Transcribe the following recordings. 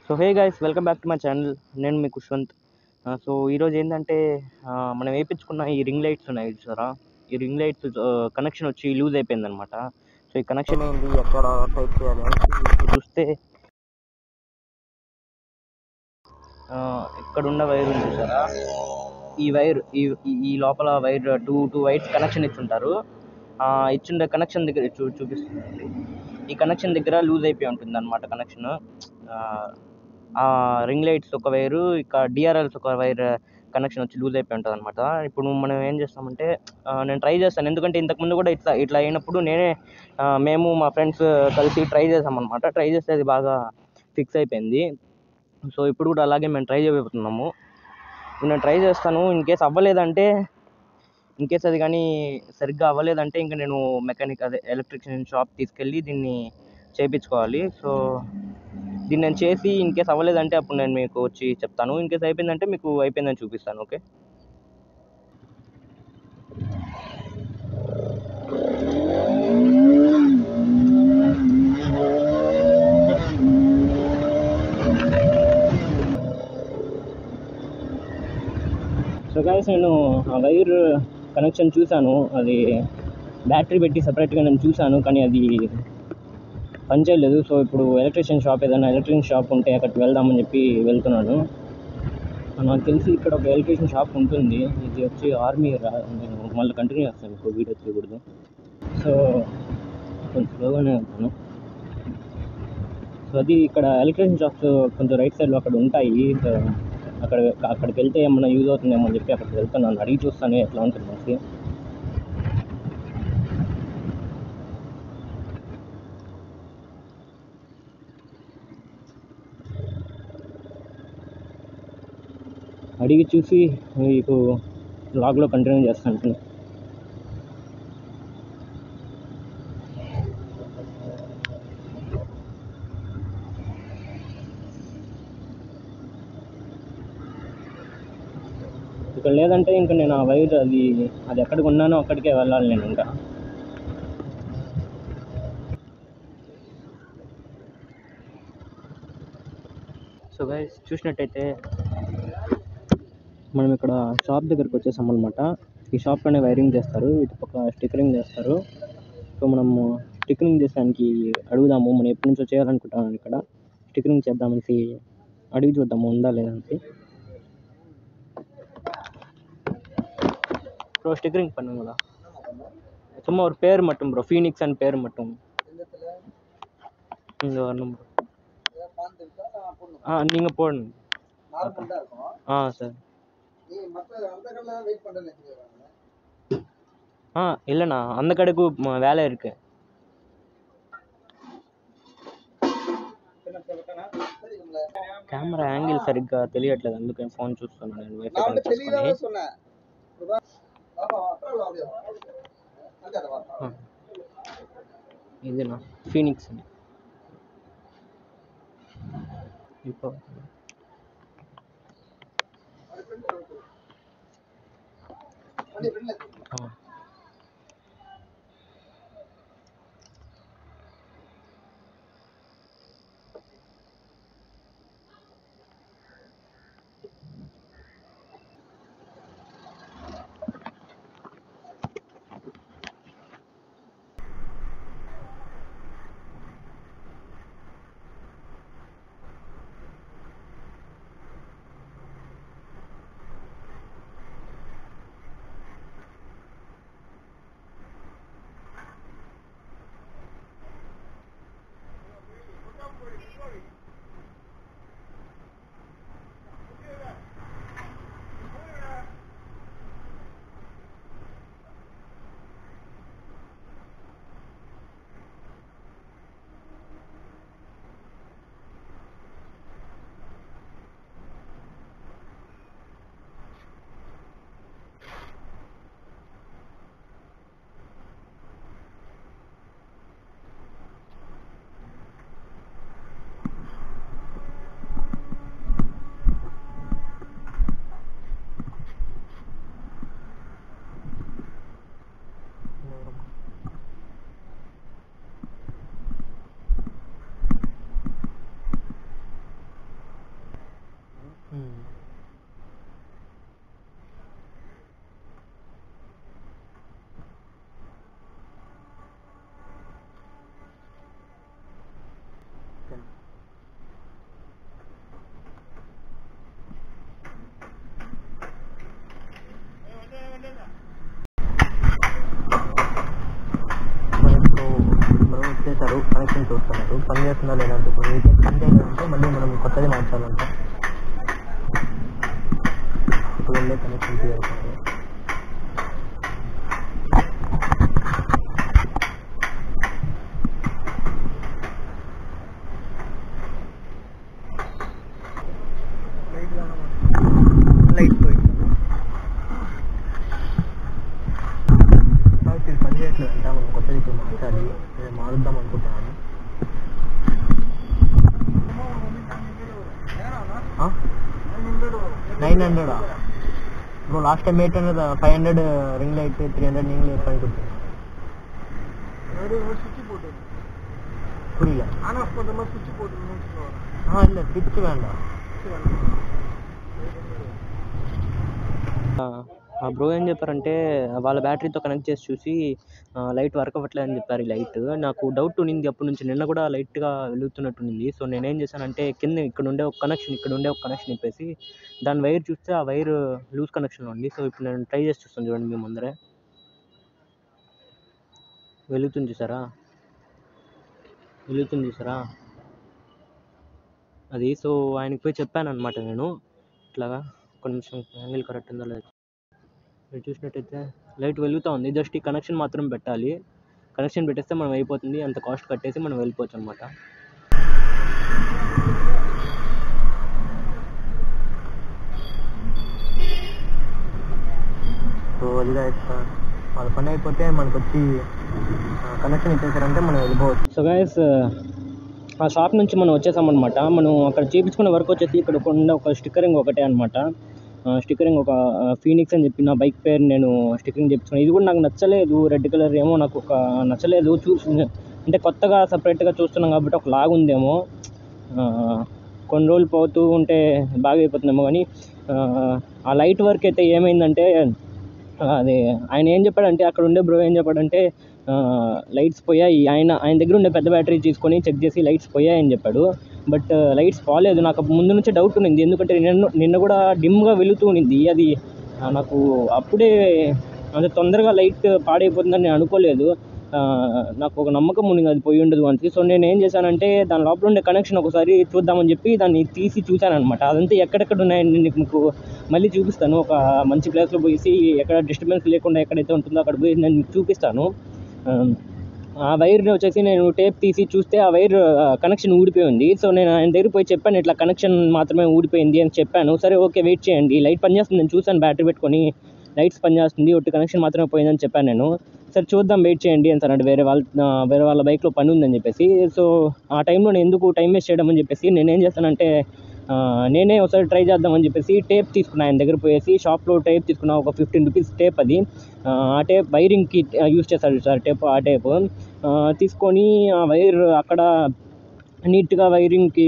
So hey guys welcome back to my channel నేను మీ Khushwant so ఈరోజు ఏంటంటే ఆ, మనం వేయించుకున్న ఈ రింగ్ లైట్స్ ఉన్నాయి చూసారా ఈ రింగ్ లైట్స్ కనెక్షన్ వచ్చి లూజ్ అయిపోయింది అనమాట సో ఈ కనెక్షన్ ఏంటి ఎక్కడ టైప్ చేయాలి అని చూస్తే ఆ, ఇక్కడ ఉన్న వైర్ ఉంది చూసారా ఈ వైర్ ఈ ఈ- ఈ లోపల wire two two wires connection ఇచ్చుంటారు ఆ, ఇచ్చిన కనెక్షన్ దగ్గర చూ చూపిస్తుంది ఈ కనెక్షన్ దగ్గర లూజ్ అయిపోయి ఉంటుంది అనమాట కనెక్షన్ ఆ రింగ్ లైట్స్ ఒక వైరు ఇక డిఆర్ఎల్స్ ఒక వైర్ కనెక్షన్ వచ్చి లూజ్ అయిపోయి ఉంటుంది అనమాట ఇప్పుడు మనం ఏం చేస్తామంటే ఆ, నేను ట్రై చేస్తాను ఎందుకంటే ఇంతకుముందు కూడా ఇట్లా ఇట్లా అయినప్పుడు నేనే ఆ, మేము మా ఫ్రెండ్స్ కలిసి ట్రై చేసామన్నమాట ట్రై చేస్తే అది బాగా ఫిక్స్ అయిపోయింది సో ఇప్పుడు కూడా అలాగే మేము ట్రై చేయబోతున్నాము ఇప్పుడు నేను ట్రై చేస్తాను ఇన్ కేస్ అవ్వలేదంటే ఇన్ కేస్ అది కానీ సరిగ్గా అవ్వలేదంటే ఇంకా నేను మెకానిక్ అదే ఎలక్ట్రిషియన్ షాప్ తీసుకెళ్ళి దీన్ని చేయించుకోవాలి సో దీన్ని నేను చేసి ఇన్ కేస్ అవ్వలేదంటే అప్పుడు నేను మీకు వచ్చి చెప్తాను ఇన్ కేస్ అయిపోయిందంటే మీకు అయిపోయిందని చూపిస్తాను ఓకే సో గైస్ నేను ఆ వైర్ కనెక్షన్ చూశాను అది బ్యాటరీ పెట్టి సపరేట్గా నేను చూశాను కానీ అది పనిచేయలేదు సో ఇప్పుడు ఎలక్ట్రీషియన్ షాప్ ఏదైనా ఎలక్ట్రీషియన్ షాప్ ఉంటే అక్కడికి వెళ్దామని చెప్పి వెళ్తున్నాను నాకు తెలిసి ఇక్కడ ఒక ఎలక్ట్రీషియన్ షాప్ ఉంటుంది ఇది వచ్చి ఆర్మీ రా నేను మళ్ళీ కంటిన్యూ చేస్తాను ఇప్పుడు వీడియో తీయకూడదు సో కొంచెం స్లోగానే ఉంటాను సో అది ఇక్కడ ఎలక్ట్రీషియన్ షాప్స్ కొంచెం రైట్ సైడ్లో అక్కడ ఉంటాయి సో అక్కడ అక్కడికి వెళ్తే ఏమన్నా యూజ్ అవుతుందేమో అని చెప్పి అక్కడికి వెళ్తున్నాను అడిగి చూస్తాను ఎట్లా ఉంటుంది అనేసి అడిగి చూసి మీకు లాగ్లో కంటిన్యూ చేస్తాను ఇక్కడ లేదంటే ఇంకా నేను ఆ వైర్ అది అది ఎక్కడికి ఉన్నానో అక్కడికే వెళ్ళాలి నేను ఇంకా సో గైస్ చూసినట్టయితే మనం ఇక్కడ షాప్ దగ్గరికి వచ్చేసాం అనమాట ఈ షాప్లోనే వైరింగ్ చేస్తారు ఇటు పక్క స్టిక్కరింగ్ చేస్తారు సో మనము స్టిక్కరింగ్ చేసడానికి అడుగుదాము మనం ఎప్పటి నుంచో చేయాలనుకుంటున్నాను ఇక్కడ స్టిక్కరింగ్ చేద్దామనేసి అడిగి చూద్దాము ఉందా లేదా అనేసి ப்ரோ ஸ்டிக்கரிங் பண்ணுங்களா சும்மா ஒரு பேர் மட்டும் ப்ரோ ஃபீனிக்ஸ் அண்ட் பேர் மட்டும் இங்கே வரணும் ப்ரோ ஆ நீங்கள் போடணும் ஆ சார் ஆ இல்லைண்ணா அந்த கடைக்கு ம- வேலை இருக்கு కెమెరా యాంగిల్ సరిగ్గా తెలియట్లేదు అందుకని ఫోన్ చూస్తున్నాను నేను వైఫై కనెక్ట్ చేసుకొని ఆ. ఇదేనా ఫీనిక్స్ అని இப்போ ஆ పనిచేస్తుందా లేదంటే ఇప్పుడు మీకు పని చేయలేదంటే మళ్ళీ మనం కొత్తది మార్చాలంట ఇప్పుడు ఉండే కనెక్షన్ తీయాలి లైట్ పోయింది ఇది పని చేయట్లేదు అంట మనం కొత్తది ఇప్పుడు మార్చాలి నేను మారుద్దాం అనుకుంటున్నాను నైన్ హండ్రెడా bro last time eight hundred five hundred ring light three hundred ring light అనుకుంటున్నాను புரியல ஆ இல்லை ஸ்விட்ச் வேண்டாம் ఆ బ్రో ఏం చెప్పారంటే వాళ్ళ బ్యాటరీతో కనెక్ట్ చేసి చూసి లైట్ వర్క్ అవ్వట్లేదు అని చెప్పారు ఈ లైట్ నాకు డౌట్ ఉన్నింది అప్పటి నుంచి నిన్న కూడా లైట్గా వెలుగుతున్నట్టుండింది సో నేనేం చేశానంటే కింద ఇక్కడ ఉండే ఒక కనెక్షన్ ఇక్కడ ఉండే ఒక కనెక్షన్ ఇప్పేసి దాని వైర్ చూస్తే ఆ వైర్ లూజ్ కనెక్షన్లో ఉంది సో ఇప్పుడు నేను ట్రై చేసి చూస్తాను చూడండి మీ ముందరే వెలుగుతుంది చూసారా వెలుగుతుంది చూసారా అది సో ఆయనకి పోయి చెప్పాను అనమాట నేను ఇట్లాగా ఒక నిమిషం యాంగిల్ కరెక్ట్ ఉందో లేదు మీరు చూసినట్టయితే లైట్ వెలుగుతూ ఉంది జస్ట్ ఈ కనెక్షన్ మాత్రం పెట్టాలి కనెక్షన్ పెట్టేస్తే మనం అయిపోతుంది అంత కాస్ట్ కట్టేసి మనం వెళ్ళిపోవచ్చు అనమాట సో అది వాళ్ళ పని అయిపోతే మనకు వచ్చి కనెక్షన్ ఇచ్చేసారంటే మనం వెళ్ళిపోవచ్చు సో గైస్ ఆ షాప్ నుంచి మనం వచ్చేసామన్నమాట మనం అక్కడ చేయించుకున్న వర్క్ వచ్చేసి ఇక్కడ ఉన్న ఒక స్టిక్కరింగ్ ఒకటే అనమాట స్టిక్కరింగ్ ఒక ఫీనిక్స్ అని చెప్పి నా బైక్ పేరు నేను స్టిక్కరింగ్ చేయించుకున్నాను ఇది కూడా నాకు నచ్చలేదు రెడ్ కలర్ ఏమో నాకు ఒక నచ్చలేదు చూసి అంటే కొత్తగా సపరేట్గా చూస్తున్నాం కాబట్టి ఒక లాగ్ ఉందేమో ఆ, కొన్ని రోజులు పోతూ ఉంటే బాగా అయిపోతుందేమో కానీ ఆ, ఆ లైట్ వర్క్ అయితే ఏమైందంటే అది ఆయన ఏం చెప్పాడంటే అక్కడ ఉండే బ్రో ఏం చెప్పాడంటే లైట్స్ పోయాయి ఆయన ఆయన దగ్గర ఉండే పెద్ద బ్యాటరీ తీసుకొని చెక్ చేసి లైట్స్ పోయాయని చెప్పాడు బట్ లైట్స్ పోలేదు నాకు ముందు నుంచి డౌట్ ఉన్నింది ఎందుకంటే నిన్న నిన్న కూడా డిమ్గా వెలుగుతూ ఉన్నింది అది ఆ, నాకు అప్పుడే అంత తొందరగా లైట్ పాడైపోతుందని నేను అనుకోలేదు ఆ, నాకు ఒక నమ్మకం ఉంది అది పోయి ఉండదు అని సో నేను ఏం చేశానంటే దాని లోపల ఉండే కనెక్షన్ ఒకసారి చూద్దామని చెప్పి దాన్ని తీసి చూశానమాట అదంతా ఎక్కడెక్కడ ఉన్నాయని నేను మీకు మళ్ళీ చూపిస్తాను ఒక మంచి ప్లేస్లో పోయి ఎక్కడ డిస్టర్బెన్స్ లేకుండా ఎక్కడైతే ఉంటుందో అక్కడ పోయి నేను మీకు చూపిస్తాను ఆ, ఆ వైర్ని వచ్చేసి నేను టేప్ తీసి చూస్తే ఆ వైర్ కనెక్షన్ ఊడిపోయి ఉంది సో నేను ఆయన దగ్గర పోయి చెప్పాను ఇట్లా కనెక్షన్ మాత్రమే ఊడిపోయింది అని చెప్పాను సరే ఓకే వెయిట్ చేయండి లైట్ పనిచేస్తుంది నేను చూసాను బ్యాటరీ పెట్టుకొని లైట్స్ పనిచేస్తుంది ఒట్టి కనెక్షన్ మాత్రమే పోయిందని చెప్పాను నేను సరే చూద్దాం వెయిట్ చేయండి అని అన్నాడు వేరే వాళ్ళ ఆ, వేరే వాళ్ళ బైక్లో పని ఉందని చెప్పేసి సో ఆ టైంలో నేను ఎందుకు టైం వేస్ట్ చేయడం అని చెప్పేసి నేను ఏం చేస్తానంటే ఆ, నేనే ఒకసారి ట్రై చేద్దామని చెప్పేసి టేప్ తీసుకున్నా ఆయన దగ్గర పోయేసి షాప్లో టేప్ తీసుకున్నా ఒక ఫిఫ్టీన్ రూపీస్ టేప్ అది ఆ ఆ టేప్ వైరింగ్కి యూస్ చేస్తాడు సార్ టేప్ ఆ టేప్ ఆ, తీసుకొని ఆ వైర్ అక్కడ నీట్గా వైరింగ్కి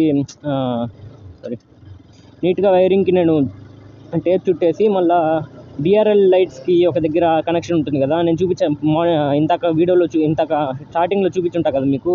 సారీ నీట్గా వైరింగ్కి నేను టేప్ చుట్టేసి మళ్ళా బిఆర్ఎల్ లైట్స్కి ఒక దగ్గర కనెక్షన్ ఉంటుంది కదా నేను చూపించాను మా ఇందాక వీడియోలో చూ ఇందాక స్టార్టింగ్లో చూపించుంటా కదా మీకు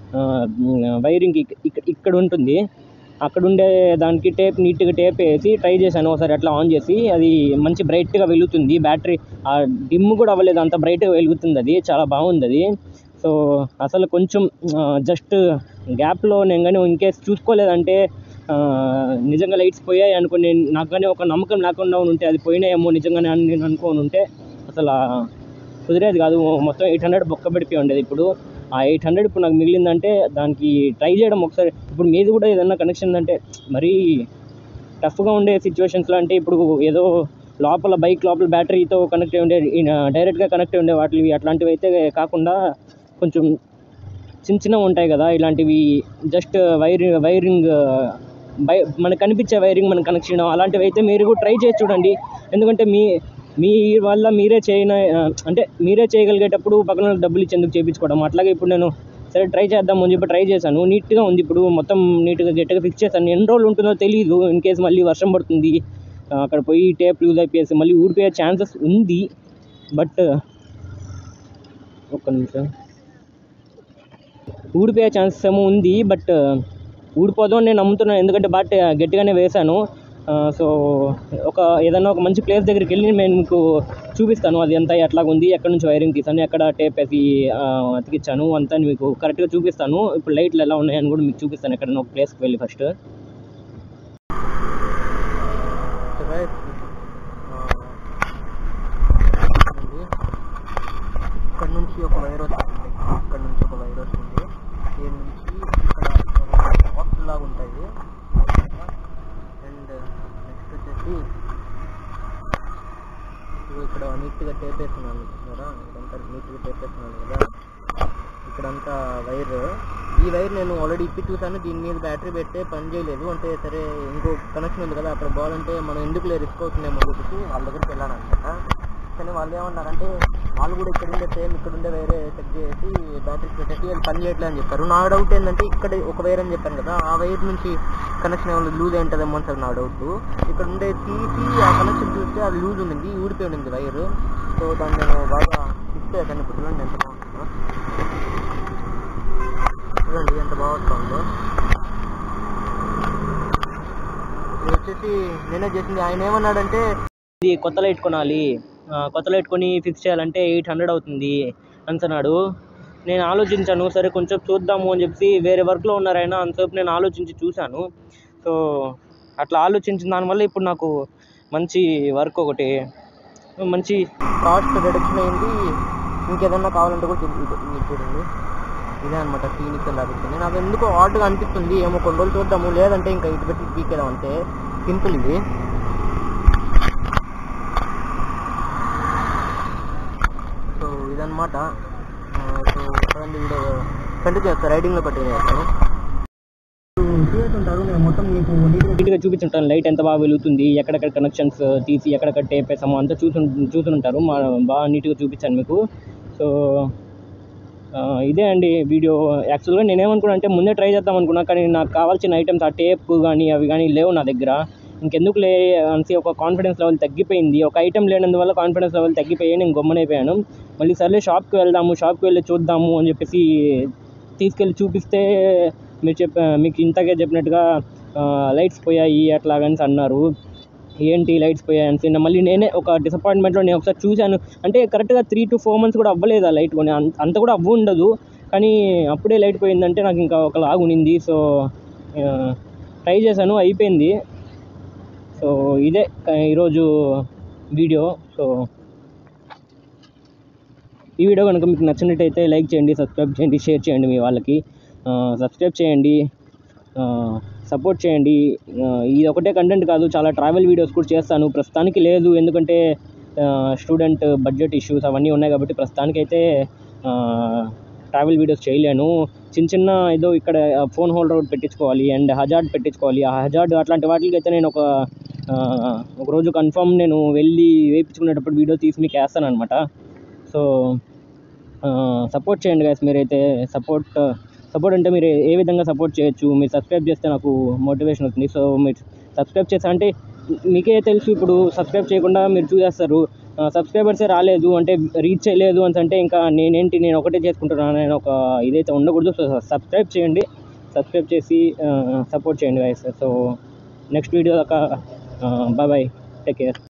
వైరింగ్ ఇక్కడ ఇక్కడ ఉంటుంది అక్కడ ఉండే దానికి టేప్ నీట్గా టేప్ వేసి ట్రై చేశాను ఒకసారి అట్లా ఆన్ చేసి అది మంచి బ్రైట్గా వెలుగుతుంది బ్యాటరీ ఆ డిమ్ కూడా అవ్వలేదు అంత బ్రైట్గా వెలుగుతుంది అది చాలా బాగుంది అది సో అసలు కొంచెం జస్ట్ గ్యాప్లో నేను కానీ ఇన్ కేస్ చూసుకోలేదంటే ఆ, నిజంగా లైట్స్ పోయాయి అనుకుని నేను నాకు కానీ ఒక నమ్మకం లేకుండా ఉంటే అది పోయినాయేమో నిజంగానే అని నేను అనుకోని ఉంటే అసలు ఆ, కుదిరేది కాదు మొత్తం ఎయిట్ హండ్రెడ్ బొక్క పడిపోయి ఉండేది ఇప్పుడు ఆ ఎయిట్ హండ్రెడ్ ఇప్పుడు నాకు మిగిలిందంటే దానికి ట్రై చేయడం ఒకసారి ఇప్పుడు మీది కూడా ఏదన్నా కనెక్షన్ అంటే మరీ టఫ్గా ఉండే సిచ్యువేషన్స్లో అంటే ఇప్పుడు ఏదో లోపల బైక్ లోపల బ్యాటరీతో కనెక్ట్ అయి ఉండే డైరెక్ట్గా కనెక్ట్ అయి ఉండే వాటివి అట్లాంటివి అయితే కాకుండా కొంచెం చిన్న చిన్నవి ఉంటాయి కదా ఇలాంటివి జస్ట్ వైర్ వైరింగ్ బై మనకు కనిపించే వైరింగ్ మనకు కనెక్షన్ అలాంటివి అయితే మీరు కూడా ట్రై చేసి చూడండి ఎందుకంటే మీ మీ వల్ల మీరే చేయన అంటే మీరే చేయగలిగేటప్పుడు పక్కన వాళ్ళకి డబ్బులు ఇచ్చేందుకు చేయించుకోవడం అట్లాగే ఇప్పుడు నేను సరే ట్రై చేద్దాం అని చెప్పి ట్రై చేశాను నీట్గా ఉంది ఇప్పుడు మొత్తం నీట్గా గట్టిగా ఫిక్స్ చేశాను ఎన్ని రోజులు ఉంటుందో తెలియదు ఇన్ కేసు మళ్ళీ వర్షం పడుతుంది ఆ, అక్కడ పోయి టేప్ యూజ్ అయిపోయేసి మళ్ళీ ఊడిపోయే ఛాన్సెస్ ఉంది బట్ ఒక్క నిమిషం ఊడిపోయే ఛాన్సెస్ ఏమో ఉంది బట్ ఊడిపోదు అని నేను నమ్ముతున్నాను ఎందుకంటే బాగా గట్టిగానే వేశాను సో ఒక ఏదైనా ఒక మంచి ప్లేస్ దగ్గరికి వెళ్ళి నేను మీకు చూపిస్తాను అది ఎంత ఎట్లా ఉంది ఎక్కడ నుంచి వైరింగ్ తీసాను ఎక్కడ టేప్ వేసి ఆ, అతికిచ్చాను అంతా మీకు కరెక్ట్గా చూపిస్తాను ఇప్పుడు లైట్లు ఎలా ఉన్నాయని కూడా మీకు చూపిస్తాను ఎక్కడైనా ఒక ప్లేస్కి వెళ్ళి ఫస్ట్ సో గైస్ ఇక్కడ నుంచి ఒక వైర్ వస్తుంది ఇక్కడ నుంచి ఒక వైర్ వస్తుంది దీని నుంచి ఇక్కడ బాక్స్ లాగా ఉంటాయి అండ్ నెక్స్ట్ వచ్చేసి ఇదిగో ఇక్కడ నీట్గా టేప్ వేస్తున్నాను చూస్తున్నారా ఇదంతా నీట్గా టేప్ వేస్తున్నాను కదా ఇక్కడంతా వైర్ ఈ వైర్ నేను ఆల్రెడీ ఇప్పి చూసాను దీని మీద బ్యాటరీ పెట్టే పని చేయలేదు అంటే సరే ఇంకో కనెక్షన్ ఉంది కదా అక్కడ బాగాలంటే మనం ఎందుకు లే రిస్క్ అవుతుందేమో అని చెప్పేసి వాళ్ళ దగ్గరికి వెళ్ళాను అనమాట కానీ వాళ్ళు ఏమన్నారంటే వాళ్ళు కూడా ఇక్కడ ఉండే సేమ్ ఇక్కడ ఉండే వేరే చెక్ చేసి బ్యాటరీస్ పెట్టేసి అది పని చేయట్లేదు అని చెప్పారు నా డౌట్ ఏంటంటే ఇక్కడ ఒక వైర్ అని చెప్పాను కదా ఆ వైర్ నుంచి కనెక్షన్ ఏమైనా లూజ్ అయి ఉంటుందేమో అని సార్ నా డౌట్ ఇక్కడ ఉండే తీసి ఆ కనెక్షన్ చూస్తే అది లూజ్ ఉండింది ఊడిపోయి ఉండింది వైర్ సో దాన్ని నేను బాగా ఫిక్స్ చేశాను ఇప్పుడు చూడండి ఎంత బాగుంటుందో చూడండి ఎంత బాగా వస్తుందో ఇది వచ్చేసి నేనే చేసింది ఆయన ఏమన్నాడంటే ఇది కొత్త లైట్ కొనాలి ఆ, కొత్త లైట్ కొని ఫిక్స్ చేయాలంటే ఎయిట్ హండ్రెడ్ అవుతుంది అంటున్నాడు నేను ఆలోచించాను సరే కొంచెం చూద్దాము అని చెప్పి వేరే వర్క్లో ఉన్నారైనా అంతసేపు నేను ఆలోచించి చూశాను సో అట్లా ఆలోచించిన దానివల్ల ఇప్పుడు నాకు మంచి వర్క్ ఒకటి మంచి కాస్ట్ రిడక్షన్ అయింది ఇంకేదన్నా కావాలంటే కూడా ఇది- ఇది- ఇది చూడండి ఇదే అనమాట క్లినిక్ లభిస్తుంది నాకు ఎందుకో ఆర్డ్గా అనిపిస్తుంది ఏమో కొన్ని రోజులు చూద్దాము లేదంటే ఇంకా ఇటు పెట్టి పీకేదాం అంతే సింపుల్ ఇది సో ఇదన్నమాట ఆ, సో చూడండి వీడియో కంటిన్యూ చేస్తాను రైడింగ్లో పట్టి చేస్తాను చూస్తుంటారు నేను మొత్తం మీకు నీట్గా చూపించుంటాను లైట్ ఎంత బాగా వెలుగుతుంది ఎక్కడెక్కడ కనెక్షన్స్ తీసి ఎక్కడెక్కడ టేప్ వేసామో అంతా చూసు చూసుంటారు మా బాగా నీట్గా చూపించాను మీకు సో ఆ, ఇదే అండి వీడియో యాక్చువల్గా నేనేమనుకున్నా అంటే ముందే ట్రై చేద్దాం అనుకున్నా కానీ నాకు కావాల్సిన ఐటమ్స్ ఆ టేప్ కానీ అవి కానీ లేవు నా దగ్గర ఇంకెందుకు లే అనేసి ఒక కాన్ఫిడెన్స్ లెవెల్ తగ్గిపోయింది ఒక ఐటమ్ లేనందువల్ల కాన్ఫిడెన్స్ లెవెల్ తగ్గిపోయి నేను గమ్మనైపోయాను మళ్ళీ సర్లే షాప్కి వెళ్దాము షాప్కి వెళ్ళి చూద్దాము అని చెప్పేసి తీసుకెళ్ళి చూపిస్తే మీరు చెప్ప మీకు ఇంతకే చెప్పినట్టుగా లైట్స్ పోయాయి అట్లాగని అన్నారు ఏంటి లైట్స్ పోయాయి అని మళ్ళీ నేనే ఒక డిసప్పాయింట్మెంట్లో నేను ఒకసారి చూశాను అంటే కరెక్ట్గా త్రీ టు ఫోర్ మంత్స్ కూడా అవ్వలేదు ఆ లైట్ కొని అంత అంత కూడా అవ్వు ఉండదు కానీ అప్పుడే లైట్ పోయిందంటే నాకు ఇంకా ఒక లాగు ఉన్నింది సో ట్రై చేశాను అయిపోయింది సో ఇదే క- ఈరోజు వీడియో సో ఈ వీడియో కనుక మీకు నచ్చినట్టయితే లైక్ చేయండి సబ్స్క్రైబ్ చేయండి షేర్ చేయండి మీ వాళ్ళకి సబ్స్క్రైబ్ చేయండి సపోర్ట్ చేయండి ఆ, ఇది ఒకటే కంటెంట్ కాదు చాలా ట్రావెల్ వీడియోస్ కూడా చేస్తాను ప్రస్తుతానికి లేదు ఎందుకంటే స్టూడెంట్ బడ్జెట్ ఇష్యూస్ అవన్నీ ఉన్నాయి కాబట్టి ప్రస్తుతానికైతే ట్రావెల్ వీడియోస్ చేయలేను చిన్న చిన్న ఏదో ఇక్కడ ఫోన్ హోల్డర్ ఒకటి పెట్టించుకోవాలి అండ్ హజార్డ్ పెట్టించుకోవాలి ఆ హజార్డ్ అట్లాంటి వాటికి అయితే నేను ఒక ఆ, ఒక రోజు కన్ఫర్మ్ నేను వెళ్ళి వేయించుకునేటప్పుడు వీడియో తీసి మీకు వేస్తాను అనమాట సో సపోర్ట్ చేయండి గైస్ మీరైతే సపోర్ట్ సపోర్ట్ అంటే మీరు ఏ విధంగా సపోర్ట్ చేయొచ్చు మీరు సబ్స్క్రైబ్ చేస్తే నాకు మోటివేషన్ అవుతుంది సో మీరు సబ్స్క్రైబ్ చేస్తా అంటే మీకే తెలుసు ఇప్పుడు సబ్స్క్రైబ్ చేయకుండా మీరు చూసేస్తారు సబ్స్క్రైబర్సే రాలేదు అంటే రీచ్ చేయలేదు అని అంటే ఇంకా నేనేంటి నేను ఒకటే చేసుకుంటున్నాను నేను ఒక ఇదైతే ఉండకూడదు సో సబ్స్క్రైబ్ చేయండి సబ్స్క్రైబ్ చేసి సపోర్ట్ చేయండి గైస్ సో నెక్స్ట్ వీడియో దాకా బాయ్ బాయ్ టేక్ కేర్